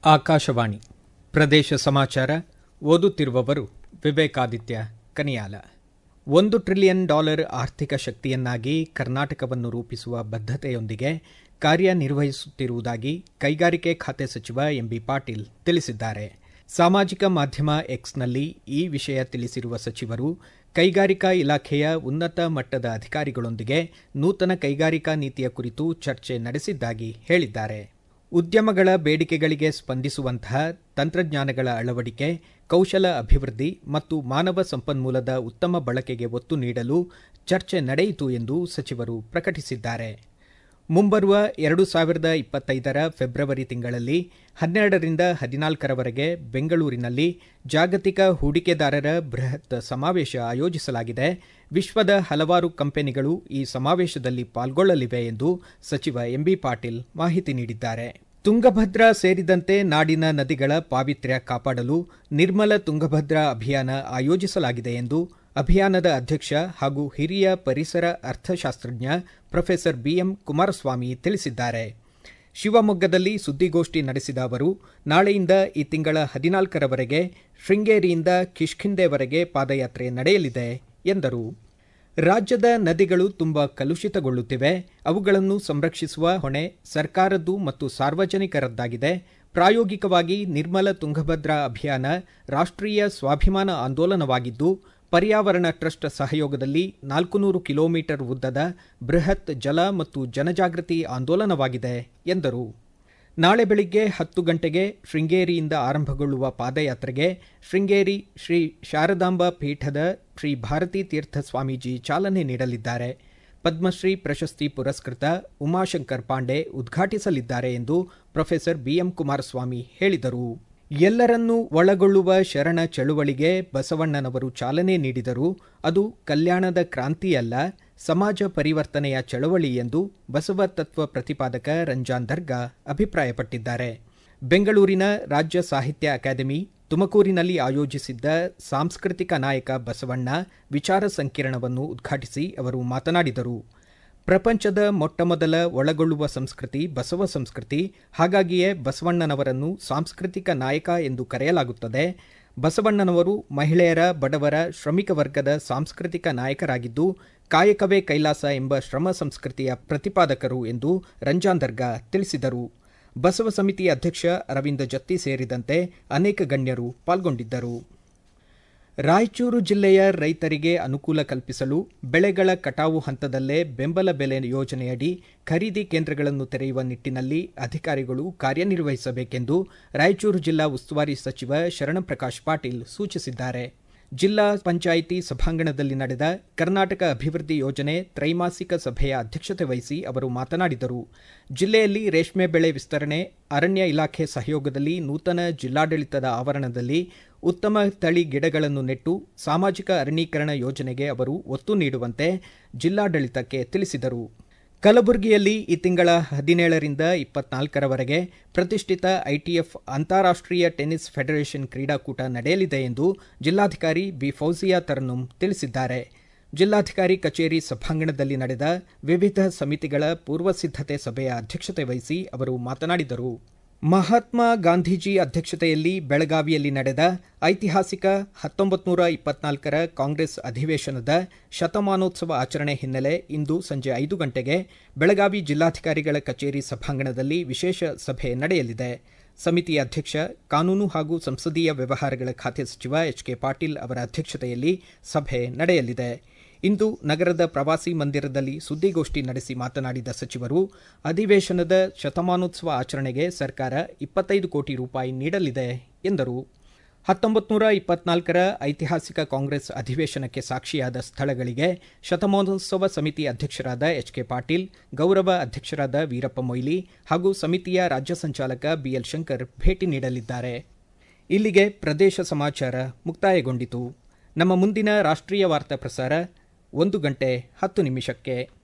ಆಕಾಶವಾಣಿ ಪ್ರದೇಶ ಸಮಾಚಾರ ಓದುತ್ತಿರುವವರು ವಿವೇಕಾದಿತ್ಯ ಕನಿಯಾಲ ಒಂದು ಟ್ರಿಲಿಯನ್ ಡಾಲರ್ ಆರ್ಥಿಕ ಶಕ್ತಿಯನ್ನಾಗಿ ಕರ್ನಾಟಕವನ್ನು ರೂಪಿಸುವ ಬದ್ಧತೆಯೊಂದಿಗೆ ಕಾರ್ಯನಿರ್ವಹಿಸುತ್ತಿರುವುದಾಗಿ ಕೈಗಾರಿಕೆ ಖಾತೆ ಸಚಿವ ಎಂಬಿ ಪಾಟೀಲ್ ತಿಳಿಸಿದ್ದಾರೆ ಸಾಮಾಜಿಕ ಮಾಧ್ಯಮ ಎಕ್ಸ್ನಲ್ಲಿ ಈ ವಿಷಯ ತಿಳಿಸಿರುವ ಸಚಿವರು ಕೈಗಾರಿಕಾ ಇಲಾಖೆಯ ಉನ್ನತ ಮಟ್ಟದ ಅಧಿಕಾರಿಗಳೊಂದಿಗೆ ನೂತನ ಕೈಗಾರಿಕಾ ನೀತಿಯ ಕುರಿತು ಚರ್ಚೆ ನಡೆಸಿದ್ದಾಗಿ ಹೇಳಿದ್ದಾರೆ ಉದ್ಯಮಗಳ ಬೇಡಿಕೆಗಳಿಗೆ ಸ್ಪಂದಿಸುವಂತಹ ತಂತ್ರಜ್ಞಾನಗಳ ಅಳವಡಿಕೆ ಕೌಶಲ ಅಭಿವೃದ್ಧಿ ಮತ್ತು ಮಾನವ ಸಂಪನ್ಮೂಲದ ಉತ್ತಮ ಬಳಕೆಗೆ ಒತ್ತು ನೀಡಲು ಚರ್ಚೆ ನಡೆಯಿತು ಎಂದು ಸಚಿವರು ಪ್ರಕಟಿಸಿದ್ದಾರೆ ಮುಂಬರುವ ಎರಡು ಸಾವಿರದ ಇಪ್ಪತ್ತೈದರ ಫೆಬ್ರವರಿ ತಿಂಗಳಲ್ಲಿ ಹನ್ನೆರಡರಿಂದ ಹದಿನಾಲ್ಕರವರೆಗೆ ಬೆಂಗಳೂರಿನಲ್ಲಿ ಜಾಗತಿಕ ಹೂಡಿಕೆದಾರರ ಬೃಹತ್ ಸಮಾವೇಶ ಆಯೋಜಿಸಲಾಗಿದೆ ವಿಶ್ವದ ಹಲವಾರು ಕಂಪನಿಗಳು ಈ ಸಮಾವೇಶದಲ್ಲಿ ಪಾಲ್ಗೊಳ್ಳಲಿವೆ ಎಂದು ಸಚಿವ ಎಂಬಿ ಪಾಟೀಲ್ ಮಾಹಿತಿ ನೀಡಿದ್ದಾರೆ ತುಂಗಭದ್ರಾ ಸೇರಿದಂತೆ ನಾಡಿನ ನದಿಗಳ ಪಾವಿತ್ರ್ಯ ಕಾಪಾಡಲು ನಿರ್ಮಲ ತುಂಗಭದ್ರಾ ಅಭಿಯಾನ ಆಯೋಜಿಸಲಾಗಿದೆ ಎಂದು ಅಭಿಯಾನದ ಅಧ್ಯಕ್ಷ ಹಾಗೂ ಹಿರಿಯ ಪರಿಸರ ಅರ್ಥಶಾಸ್ತ್ರಜ್ಞ ಪ್ರೊಫೆಸರ್ ಬಿಎಂ ಕುಮಾರಸ್ವಾಮಿ ತಿಳಿಸಿದ್ದಾರೆ ಶಿವಮೊಗ್ಗದಲ್ಲಿ ಸುದ್ದಿಗೋಷ್ಠಿ ನಡೆಸಿದ ಅವರು ನಾಳೆಯಿಂದ ಈ ತಿಂಗಳ ಹದಿನಾಲ್ಕರವರೆಗೆ ಶೃಂಗೇರಿಯಿಂದ ಕಿಷ್ಕಿಂಧೆವರೆಗೆ ಪಾದಯಾತ್ರೆ ನಡೆಯಲಿದೆ ಎಂದರು ರಾಜ್ಯದ ನದಿಗಳು ತುಂಬ ಕಲುಷಿತಗೊಳ್ಳುತ್ತಿವೆ ಅವುಗಳನ್ನು ಸಂರಕ್ಷಿಸುವ ಹೊಣೆ ಸರ್ಕಾರದ್ದು ಮತ್ತು ಸಾರ್ವಜನಿಕರದ್ದಾಗಿದೆ ಪ್ರಾಯೋಗಿಕವಾಗಿ ನಿರ್ಮಲ ತುಂಗಭದ್ರಾ ಅಭಿಯಾನ ರಾಷ್ಟ್ರೀಯ ಸ್ವಾಭಿಮಾನ ಆಂದೋಲನವಾಗಿದ್ದು ಪರ್ಯಾವರಣ ಟ್ರಸ್ಟ್ ಸಹಯೋಗದಲ್ಲಿ ನಾಲ್ಕುನೂರು ಕಿಲೋಮೀಟರ್ ಉದ್ದದ ಬೃಹತ್ ಜಲ ಮತ್ತು ಜನಜಾಗೃತಿ ಆಂದೋಲನವಾಗಿದೆ ಎಂದರು ನಾಳೆ ಬೆಳಿಗ್ಗೆ ಹತ್ತು ಗಂಟೆಗೆ ಶೃಂಗೇರಿಯಿಂದ ಆರಂಭಗೊಳ್ಳುವ ಪಾದಯಾತ್ರೆಗೆ ಶೃಂಗೇರಿ ಶ್ರೀ ಶಾರದಾಂಬ ಪೀಠದ ಶ್ರೀ ಭಾರತೀ ತೀರ್ಥ ಸ್ವಾಮೀಜಿ ಚಾಲನೆ ನೀಡಲಿದ್ದಾರೆ ಪದ್ಮಶ್ರೀ ಪ್ರಶಸ್ತಿ ಪುರಸ್ಕೃತ ಉಮಾಶಂಕರ್ ಪಾಂಡೆ ಉದ್ಘಾಟಿಸಲಿದ್ದಾರೆ ಎಂದು ಪ್ರೊಫೆಸರ್ ಬಿಎಂ ಕುಮಾರಸ್ವಾಮಿ ಹೇಳಿದರು ಎಲ್ಲರನ್ನೂ ಒಳಗೊಳ್ಳುವ ಶರಣ ಚಳುವಳಿಗೆ ಬಸವಣ್ಣನವರು ಚಾಲನೆ ನೀಡಿದರು ಅದು ಕಲ್ಯಾಣದ ಕ್ರಾಂತಿಯಲ್ಲ ಸಮಾಜ ಪರಿವರ್ತನೆಯ ಚಳವಳಿ ಎಂದು ಬಸವ ತತ್ವ ಪ್ರತಿಪಾದಕ ರಂಜಾನ್ ದರ್ಗಾ ಅಭಿಪ್ರಾಯಪಟ್ಟಿದ್ದಾರೆ ಬೆಂಗಳೂರಿನ ರಾಜ್ಯ ಸಾಹಿತ್ಯ ಅಕಾಡೆಮಿ ತುಮಕೂರಿನಲ್ಲಿ ಆಯೋಜಿಸಿದ್ದ ಸಾಂಸ್ಕೃತಿಕ ನಾಯಕ ಬಸವಣ್ಣ ವಿಚಾರ ಸಂಕಿರಣವನ್ನು ಉದ್ಘಾಟಿಸಿ ಅವರು ಮಾತನಾಡಿದರು ಪ್ರಪಂಚದ ಮೊಟ್ಟಮೊದಲ ಒಳಗೊಳ್ಳುವ ಸಂಸ್ಕೃತಿ ಬಸವ ಸಂಸ್ಕೃತಿ ಹಾಗಾಗಿಯೇ ಬಸವಣ್ಣನವರನ್ನು ಸಾಂಸ್ಕೃತಿಕ ನಾಯಕ ಎಂದು ಕರೆಯಲಾಗುತ್ತದೆ ಬಸವಣ್ಣನವರು ಮಹಿಳೆಯರ ಬಡವರ ಶ್ರಮಿಕ ವರ್ಗದ ಸಾಂಸ್ಕೃತಿಕ ನಾಯಕರಾಗಿದ್ದು ಕಾಯಕವೇ ಕೈಲಾಸ ಎಂಬ ಶ್ರಮ ಸಂಸ್ಕೃತಿಯ ಪ್ರತಿಪಾದಕರು ಎಂದು ರಂಜಾನ್ ದರ್ಗಾ ತಿಳಿಸಿದರು ಬಸವ ಸಮಿತಿ ಅಧ್ಯಕ್ಷ ಅರವಿಂದ ಜತ್ತಿ ಸೇರಿದಂತೆ ಅನೇಕ ಗಣ್ಯರು ಪಾಲ್ಗೊಂಡಿದ್ದರು ರಾಯಚೂರು ಜಿಲ್ಲೆಯ ರೈತರಿಗೆ ಅನುಕೂಲ ಕಲ್ಪಿಸಲು ಬೆಳೆಗಳ ಕಟಾವು ಹಂತದಲ್ಲೇ ಬೆಂಬಲ ಬೆಲೆ ಯೋಜನೆಯಡಿ ಖರೀದಿ ಕೇಂದ್ರಗಳನ್ನು ತೆರೆಯುವ ನಿಟ್ಟಿನಲ್ಲಿ ಅಧಿಕಾರಿಗಳು ಕಾರ್ಯನಿರ್ವಹಿಸಬೇಕೆಂದು ರಾಯಚೂರು ಜಿಲ್ಲಾ ಉಸ್ತುವಾರಿ ಸಚಿವ ಶರಣಪ್ರಕಾಶ್ ಪಾಟೀಲ್ ಸೂಚಿಸಿದ್ದಾರೆ ಜಿಲ್ಲಾ ಪಂಚಾಯಿತಿ ಸಭಾಂಗಣದಲ್ಲಿ ನಡೆದ ಕರ್ನಾಟಕ ಅಭಿವೃದ್ಧಿ ಯೋಜನೆ ತ್ರೈಮಾಸಿಕ ಸಭೆಯ ಅಧ್ಯಕ್ಷತೆ ವಹಿಸಿ ಅವರು ಮಾತನಾಡಿದರು ಜಿಲ್ಲೆಯಲ್ಲಿ ರೇಷ್ಮೆ ಬೆಳೆ ವಿಸ್ತರಣೆ ಅರಣ್ಯ ಇಲಾಖೆ ಸಹಯೋಗದಲ್ಲಿ ನೂತನ ಜಿಲ್ಲಾಡಳಿತದ ಆವರಣದಲ್ಲಿ ಉತ್ತಮ ತಳಿ ಗಿಡಗಳನ್ನು ನೆಟ್ಟು ಸಾಮಾಜಿಕ ಅರಣ್ಯೀಕರಣ ಯೋಜನೆಗೆ ಅವರು ಒತ್ತು ನೀಡುವಂತೆ ಜಿಲ್ಲಾಡಳಿತಕ್ಕೆ ತಿಳಿಸಿದರು ಕಲಬುರಗಿಯಲ್ಲಿ ಈ ತಿಂಗಳ ಹದಿನೇಳರಿಂದ ಇಪ್ಪತ್ನಾಲ್ಕರವರೆಗೆ ಪ್ರತಿಷ್ಠಿತ ಐಟಿಎಫ್ ಅಂತಾರಾಷ್ಟ್ರೀಯ ಟೆನ್ನಿಸ್ ಫೆಡರೇಷನ್ ಕ್ರೀಡಾಕೂಟ ನಡೆಯಲಿದೆ ಎಂದು ಜಿಲ್ಲಾಧಿಕಾರಿ ಬಿ ಫೌಜಿಯಾ ತರನುಂ ತಿಳಿಸಿದ್ದಾರೆ ಜಿಲ್ಲಾಧಿಕಾರಿ ಕಚೇರಿ ಸಭಾಂಗಣದಲ್ಲಿ ನಡೆದ ವಿವಿಧ ಸಮಿತಿಗಳ ಪೂರ್ವಸಿದ್ಧತೆ ಸಭೆಯ ಅಧ್ಯಕ್ಷತೆ ವಹಿಸಿ ಅವರು ಮಾತನಾಡಿದರು ಮಹಾತ್ಮ ಗಾಂಧೀಜಿ ಅಧ್ಯಕ್ಷತೆಯಲ್ಲಿ ಬೆಳಗಾವಿಯಲ್ಲಿ ನಡೆದ ಐತಿಹಾಸಿಕ ಹತ್ತೊಂಬತ್ತು ನೂರ ಇಪ್ಪತ್ನಾಲ್ಕರ ಕಾಂಗ್ರೆಸ್ ಅಧಿವೇಶನದ ಶತಮಾನೋತ್ಸವ ಆಚರಣೆ ಹಿನ್ನೆಲೆ ಇಂದು ಸಂಜೆ ಐದು ಗಂಟೆಗೆ ಬೆಳಗಾವಿ ಜಿಲ್ಲಾಧಿಕಾರಿಗಳ ಕಚೇರಿ ಸಭಾಂಗಣದಲ್ಲಿ ವಿಶೇಷ ಸಭೆ ನಡೆಯಲಿದೆ ಸಮಿತಿಯ ಅಧ್ಯಕ್ಷ ಕಾನೂನು ಹಾಗೂ ಸಂಸದೀಯ ವ್ಯವಹಾರಗಳ ಖಾತೆ ಸಚಿವ ಎಚ್ ಕೆ ಪಾಟೀಲ್ ಅವರ ಅಧ್ಯಕ್ಷತೆಯಲ್ಲಿ ಸಭೆ ನಡೆಯಲಿದೆ ಇಂದು ನಗರದ ಪ್ರವಾಸಿ ಮಂದಿರದಲ್ಲಿ ಸುದ್ದಿಗೋಷ್ಠಿ ನಡೆಸಿ ಮಾತನಾಡಿದ ಸಚಿವರು ಅಧಿವೇಶನದ ಶತಮಾನೋತ್ಸವ ಆಚರಣೆಗೆ ಸರ್ಕಾರ ಇಪ್ಪತ್ತೈದು ಕೋಟಿ ರೂಪಾಯಿ ನೀಡಲಿದೆ ಎಂದರು ಹತ್ತೊಂಬತ್ತು ನೂರ ಇಪ್ಪತ್ನಾಲ್ಕರ ಐತಿಹಾಸಿಕ ಕಾಂಗ್ರೆಸ್ ಅಧಿವೇಶನಕ್ಕೆ ಸಾಕ್ಷಿಯಾದ ಸ್ಥಳಗಳಿಗೆ ಶತಮಾನೋತ್ಸವ ಸಮಿತಿ ಅಧ್ಯಕ್ಷರಾದ ಎಚ್ ಕೆ ಪಾಟೀಲ್ ಗೌರವ ಅಧ್ಯಕ್ಷರಾದ ವೀರಪ್ಪ ಮೊಯ್ಲಿ ಹಾಗೂ ಸಮಿತಿಯ ರಾಜ್ಯ ಸಂಚಾಲಕ ಬಿಎಲ್ ಶಂಕರ್ ಭೇಟಿ ನೀಡಲಿದ್ದಾರೆ ಇಲ್ಲಿಗೆ ಪ್ರದೇಶ ಸಮಾಚಾರ ಮುಕ್ತಾಯಗೊಂಡಿತು ನಮ್ಮ ಮುಂದಿನ ರಾಷ್ಟ್ರೀಯ ವಾರ್ತಾ ಪ್ರಸಾರ ಒಂದು ಗಂಟೆ ಹತ್ತು ನಿಮಿಷಕ್ಕೆ